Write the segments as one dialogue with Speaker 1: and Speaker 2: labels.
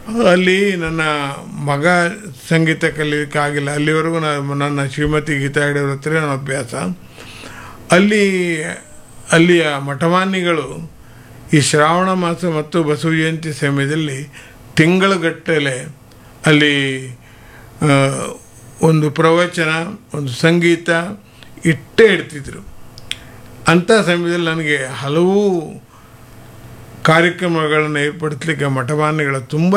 Speaker 1: ಅಲ್ಲಿ ನನ್ನ ಮಗ ಸಂಗೀತ ಕಲೀಲಿಕ್ಕೆ ಆಗಿಲ್ಲ ಅಲ್ಲಿವರೆಗೂ ನಾನು ನನ್ನ ಶ್ರೀಮತಿ ಗೀತಾ ಹೆಗಡೆಯವ್ರ ಹತ್ರ ನನ್ನ ಅಭ್ಯಾಸ ಅಲ್ಲಿ ಅಲ್ಲಿಯ ಮಠಮಾನ್ಯಗಳು ಈ ಶ್ರಾವಣ ಮಾಸ ಮತ್ತು ಬಸವ ಜಯಂತಿ ಸಮಯದಲ್ಲಿ ತಿಂಗಳುಗಟ್ಟಲೆ ಅಲ್ಲಿ ಆ, ಒಂದು ಪ್ರವಚನ ಒಂದು ಸಂಗೀತ ಇಟ್ಟೇ ಇಡ್ತಿದ್ರು ಅಂಥ ಸಮಯದಲ್ಲಿ ನನಗೆ ಹಲವು ಕಾರ್ಯಕ್ರಮಗಳನ್ನು ಏರ್ಪಡಿಸಲಿಕ್ಕೆ ಮಠಮಾನ್ಯಗಳ ತುಂಬ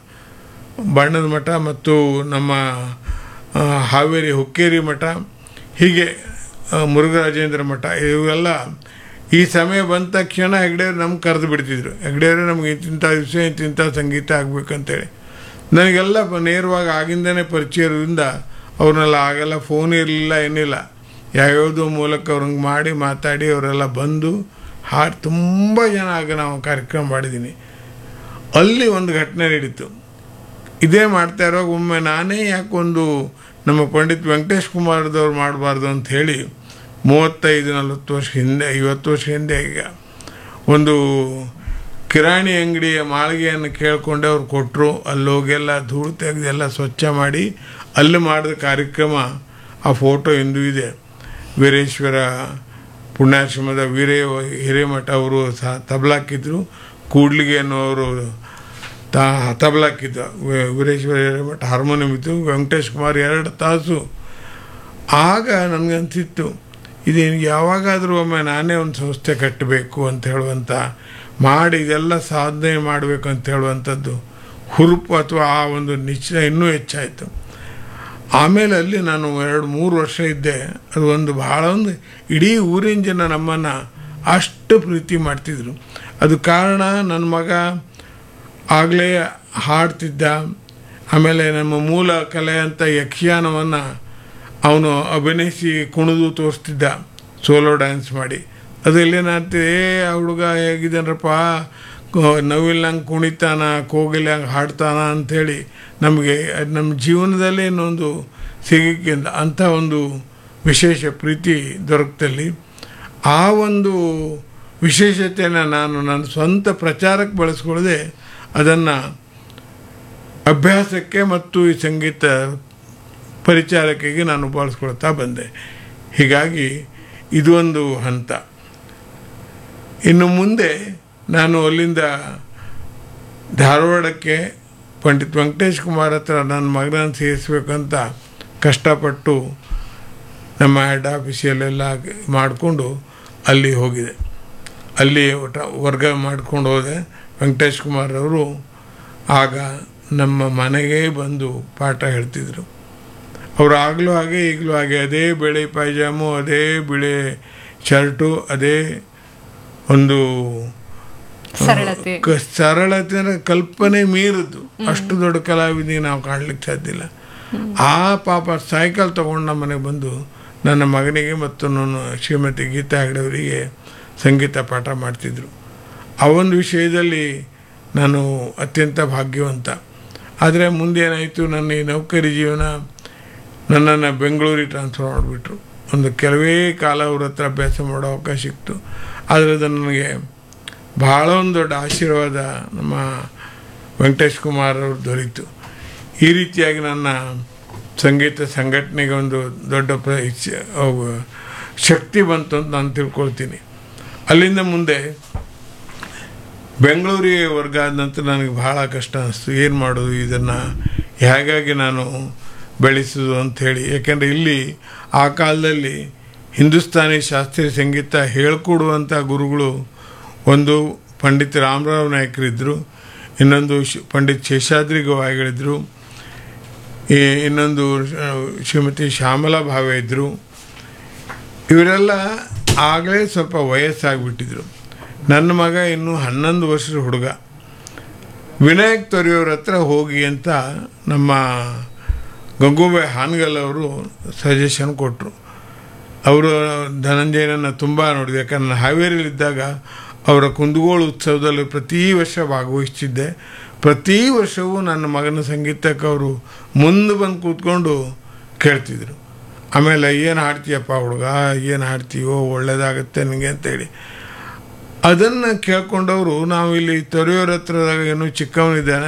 Speaker 1: ಬಣ್ಣದ ಮಠ ಮತ್ತು ನಮ್ಮ ಆ, ಹಾವೇರಿ ಹುಕ್ಕೇರಿ ಮಠ ಹೀಗೆ ಆ, ಮುರುಘರಾಜೇಂದ್ರ ಮಠ ಇವೆಲ್ಲ ಈ ಸಮಯ ಬಂದ ತಕ್ಷಣ ಹೆಗ್ಡೆಯವ್ರು ನಮ್ಗೆ ಕರೆದು ಬಿಡ್ತಿದ್ರು ಹೆಗ್ಡೆಯವರು ನಮ್ಗೆ ಇಂತಿಂಥ ದಿವಸ ಇಂತಿಂಥ ಸಂಗೀತ ಆಗಬೇಕಂತೇಳಿ ನನಗೆಲ್ಲ ಪ- ನೇರವಾಗಿ ಆಗಿಂದನೇ ಪರಿಚಯ ಇರೋದ್ರಿಂದ ಅವ್ರನ್ನೆಲ್ಲ ಆಗೆಲ್ಲ ಫೋನ್ ಇರಲಿಲ್ಲ ಏನಿಲ್ಲ ಯಾವ್ಯಾವುದೋ ಮೂಲಕ ಅವ್ರಂಗೆ ಮಾಡಿ ಮಾತಾಡಿ ಅವರೆಲ್ಲ ಬಂದು ಹಾಡು ತುಂಬ ಜನ ಆಗ ನಾವು ಕಾರ್ಯಕ್ರಮ ಮಾಡಿದ್ದೀನಿ ಅಲ್ಲಿ ಒಂದು ಘಟನೆ ನಡೀತು ಇದೇ ಮಾಡ್ತಾ ಇರುವಾಗ ಒಮ್ಮೆ ನಾನೇ ಯಾಕೊಂದು ನಮ್ಮ ಪಂಡಿತ್ ವೆಂಕಟೇಶ್ ಕುಮಾರ್ದವ್ರು ಮಾಡಬಾರ್ದು ಅಂತ ಹೇಳಿ ಮೂವತ್ತೈದು ನಲವತ್ತು ವರ್ಷ ಹಿಂದೆ ಐವತ್ತು ವರ್ಷ ಹಿಂದೆ ಈಗ ಒಂದು ಕಿರಾಣಿ ಅಂಗಡಿಯ ಮಾಳಿಗೆಯನ್ನು ಕೇಳಿಕೊಂಡೆ ಅವ್ರು ಕೊಟ್ಟರು ಅಲ್ಲಿ ಹೋಗೆಲ್ಲ ಧೂಳು ತೆಗೆದು ಎಲ್ಲ ಸ್ವಚ್ಛ ಮಾಡಿ ಅಲ್ಲಿ ಮಾಡಿದ ಕಾರ್ಯಕ್ರಮ ಆ ಫೋಟೋ ಇಂದು ಇದೆ ವೀರೇಶ್ವರ ಪುಣ್ಯಾಶ್ರಮದ ವೀರೇ ಹಿರೇಮಠ ಅವರು ಸಹ ತಬಲಾಕಿದ್ರು ಕೂಡ್ಲಿಗೆ ಅನ್ನೋರು ತಾ ತಬಲಾಕಿದ್ದ ವಿ- ವೀರೇಶ್ವರ ಹಿರೇಮಠ ಹಾರ್ಮೋನಿಯಂ ಇತ್ತು ವೆಂಕಟೇಶ್ ಕುಮಾರ್ ಎರಡು ತಾಸು ಆಗ ನನಗನ್ಸಿತ್ತು ಇದೇನು ಯಾವಾಗಾದರೂ ಒಮ್ಮೆ ನಾನೇ ಒಂದು ಸಂಸ್ಥೆ ಕಟ್ಟಬೇಕು ಅಂತ ಹೇಳುವಂಥ ಮಾಡಿ ಇದೆಲ್ಲ ಸಾಧನೆ ಮಾಡಬೇಕು ಅಂತ ಹೇಳುವಂಥದ್ದು ಹುರುಪು ಅಥವಾ ಆ ಒಂದು ನಿಶ್ಚಯ ಇನ್ನೂ ಹೆಚ್ಚಾಯಿತು ಆಮೇಲೆ ಅಲ್ಲಿ ನಾನು ಎರಡು ಮೂರು ವರ್ಷ ಇದ್ದೆ ಅದು ಒಂದು ಬಹಳ ಒಂದು ಇಡೀ ಊರಿನ ಜನ ನಮ್ಮನ್ನು ಅಷ್ಟು ಪ್ರೀತಿ ಮಾಡ್ತಿದ್ರು ಅದು ಕಾರಣ ನನ್ನ ಮಗ ಆಗಲೇ ಹಾಡ್ತಿದ್ದ ಆಮೇಲೆ ನಮ್ಮ ಮೂಲ ಕಲೆ ಅಂತ ಯಕ್ಷಗಾನವನ್ನು ಅವನು ಅಭಿನಯಿಸಿ ಕುಣಿದು ತೋರಿಸ್ತಿದ್ದ ಸೋಲೋ ಡ್ಯಾನ್ಸ್ ಮಾಡಿ ಅದು ಇಲ್ಲೇನಾಗ್ತದೆ ಏ ಆ ಹುಡುಗ ಹೇಗಿದ್ದಾನಪ್ಪ ನವಿಲ್ನಂಗೆ ಕುಣಿತಾನ ಕೋಗಿಲಂಗೆ ಹಾಡ್ತಾನ ಅಂಥೇಳಿ ನಮಗೆ ಅದ್ ನಮ್ಮ ಜೀವನದಲ್ಲೇ ಇನ್ನೊಂದು ಸಿಗಕ್ಕೆ ಅಂಥ ಒಂದು ವಿಶೇಷ ಪ್ರೀತಿ ದೊರಕದಲ್ಲಿ ಆ ಒಂದು ವಿಶೇಷತೆಯನ್ನು ನಾನು ನನ್ನ ಸ್ವಂತ ಪ್ರಚಾರಕ್ಕೆ ಬಳಸ್ಕೊಳ್ಳದೆ ಅದನ್ನು ಅಭ್ಯಾಸಕ್ಕೆ ಮತ್ತು ಈ ಸಂಗೀತ ಪರಿಚಾರಕೆಗೆ ನಾನು ಬಳಸ್ಕೊಳ್ತಾ ಬಂದೆ ಹೀಗಾಗಿ ಇದು ಒಂದು ಹಂತ ಇನ್ನು ಮುಂದೆ ನಾನು ಅಲ್ಲಿಂದ ಧಾರವಾಡಕ್ಕೆ ಪಂಡಿತ್ ವೆಂಕಟೇಶ್ ಕುಮಾರ್ ಹತ್ರ ನನ್ನ ಮಗನನ್ನು ಸೇರಿಸ್ಬೇಕಂತ ಕಷ್ಟಪಟ್ಟು ನಮ್ಮ ಹೆಡ್ ಆಫೀಸಲ್ಲೆಲ್ಲ ಮಾಡಿಕೊಂಡು ಅಲ್ಲಿ ಹೋಗಿದೆ ಅಲ್ಲಿ ಒಟ್ಟ ವರ್ಗ ಮಾಡ್ಕೊಂಡು ಹೋದೆ ವೆಂಕಟೇಶ್ ಕುಮಾರ್ ಅವರು ಆಗ ನಮ್ಮ ಮನೆಗೆ ಬಂದು ಪಾಠ ಹೇಳ್ತಿದ್ರು ಅವರು ಆಗಲೂ ಹಾಗೆ ಈಗಲೂ ಹಾಗೆ ಅದೇ ಬಿಳಿ ಪೈಜಾಮು ಅದೇ ಬಿಳಿ ಶರ್ಟು ಅದೇ ಒಂದು
Speaker 2: ಸರಳತೆ
Speaker 1: ಕ- ಸರಳತೆ ಅಂದ್ರೆ ಕಲ್ಪನೆ ಮೀರಿದ್ದು ಅಷ್ಟು ದೊಡ್ಡ ಕಲಾವಿದಿಗೆ ನಾವು ಕಾಣ್ಲಿಕ್ಕೆ ಸಾಧ್ಯ ಇಲ್ಲ ಆ ಪಾಪ ಸೈಕಲ್ ತಗೊಂಡು ನಮ್ಮ ಮನೆಗೆ ಬಂದು ನನ್ನ ಮಗನಿಗೆ ಮತ್ತು ನನ್ನ ಶ್ರೀಮತಿ ಗೀತಾ ಹೆಗಡೆಯವರಿಗೆ ಸಂಗೀತ ಪಾಠ ಮಾಡ್ತಿದ್ರು ಆ ಒಂದು ವಿಷಯದಲ್ಲಿ ನಾನು ಅತ್ಯಂತ ಭಾಗ್ಯವಂತ ಆದರೆ ಮುಂದೆ ಏನಾಯಿತು ನನ್ನ ಈ ನೌಕರಿ ಜೀವನ ನನ್ನನ್ನು ಬೆಂಗಳೂರಿಗೆ ಟ್ರಾನ್ಸ್ಫರ್ ಮಾಡಿಬಿಟ್ರು ಒಂದು ಕೆಲವೇ ಕಾಲ ಅವ್ರ ಹತ್ರ ಅಭ್ಯಾಸ ಮಾಡೋ ಅವಕಾಶ ಸಿಕ್ತು ಆದರೆ ಅದು ನನಗೆ ಬಹಳ ಒಂದು ದೊಡ್ಡ ಆಶೀರ್ವಾದ ನಮ್ಮ ವೆಂಕಟೇಶ್ ಕುಮಾರ್ ಅವರು ದೊರೀತು ಈ ರೀತಿಯಾಗಿ ನನ್ನ ಸಂಗೀತ ಸಂಘಟನೆಗೆ ಒಂದು ದೊಡ್ಡ ಪ್ರ ಇಚ್ಛೆ- ಅವು ಶಕ್ತಿ ಬಂತು ಅಂತ ನಾನು ತಿಳ್ಕೊಳ್ತೀನಿ ಅಲ್ಲಿಂದ ಮುಂದೆ ಬೆಂಗಳೂರಿಗೆ ವರ್ಗ ಆದ ನಂತರ ನನಗೆ ಬಹಳ ಕಷ್ಟ ಅನಿಸ್ತು ಏನು ಮಾಡೋದು ಇದನ್ನು ಹೇಗಾಗಿ ನಾನು ಬೆಳೆಸೋದು ಅಂಥೇಳಿ ಯಾಕೆಂದರೆ ಇಲ್ಲಿ ಆ ಕಾಲದಲ್ಲಿ ಹಿಂದೂಸ್ತಾನಿ ಶಾಸ್ತ್ರೀಯ ಸಂಗೀತ ಹೇಳ್ಕೊಡುವಂಥ ಗುರುಗಳು ಒಂದು ಪಂಡಿತ್ ರಾಮರಾವ್ ನಾಯ್ಕರಿದ್ದರು ಇನ್ನೊಂದು ಶ್- ಪಂಡಿತ್ ಶೇಷಾದ್ರಿ ಗವಾಯಿಗಳಿದ್ದರು ಈ- ಇನ್ನೊಂದು ಆ, ಶ್ರೀಮತಿ ಶ್ಯಾಮಲಾ ಭಾವೆ ಇದ್ದರು ಇವರೆಲ್ಲ ಆಗಲೇ ಸ್ವಲ್ಪ ವಯಸ್ಸಾಗಿಬಿಟ್ಟಿದ್ರು ನನ್ನ ಮಗ ಇನ್ನೂ ಹನ್ನೊಂದು ವರ್ಷದ ಹುಡುಗ ವಿನಾಯಕ್ ತೊರೆಯವ್ರ ಹತ್ರ ಹೋಗಿ ಅಂತ ನಮ್ಮ ಗಂಗೂಬಾಯಿ ಹಾನ್ಗಲ್ ಅವರು ಸಜೆಷನ್ ಕೊಟ್ಟರು ಅವರು ಧನಂಜಯನನ್ನ ತುಂಬ ನೋಡಿದೆ ಯಾಕಂದ್ರೆ ನಾನು ಹಾವೇರಿಯಲ್ಲಿದ್ದಾಗ ಅವರ ಕುಂದಗೋಳು ಉತ್ಸವದಲ್ಲಿ ಪ್ರತಿ ವರ್ಷ ಭಾಗವಹಿಸ್ತಿದ್ದೆ ಪ್ರತಿ ವರ್ಷವೂ ನನ್ನ ಮಗನ ಸಂಗೀತಕ್ಕೆ ಅವರು ಮುಂದೆ ಬಂದು ಕೂತ್ಕೊಂಡು ಕೇಳ್ತಿದ್ರು ಆಮೇಲೆ ಏನು ಹಾಡ್ತೀಯಪ್ಪ ಹುಡುಗ ಏನು ಹಾಡ್ತೀವೋ ಒಳ್ಳೇದಾಗತ್ತೆ ನಿನಗೆ ಅಂತೇಳಿ ಅದನ್ನು ಕೇಳ್ಕೊಂಡವರು ನಾವು ಇಲ್ಲಿ ತೊರೆಯೋರ ಹತ್ರದಾಗ ಏನು ಚಿಕ್ಕವನಿದ್ದಾನೆ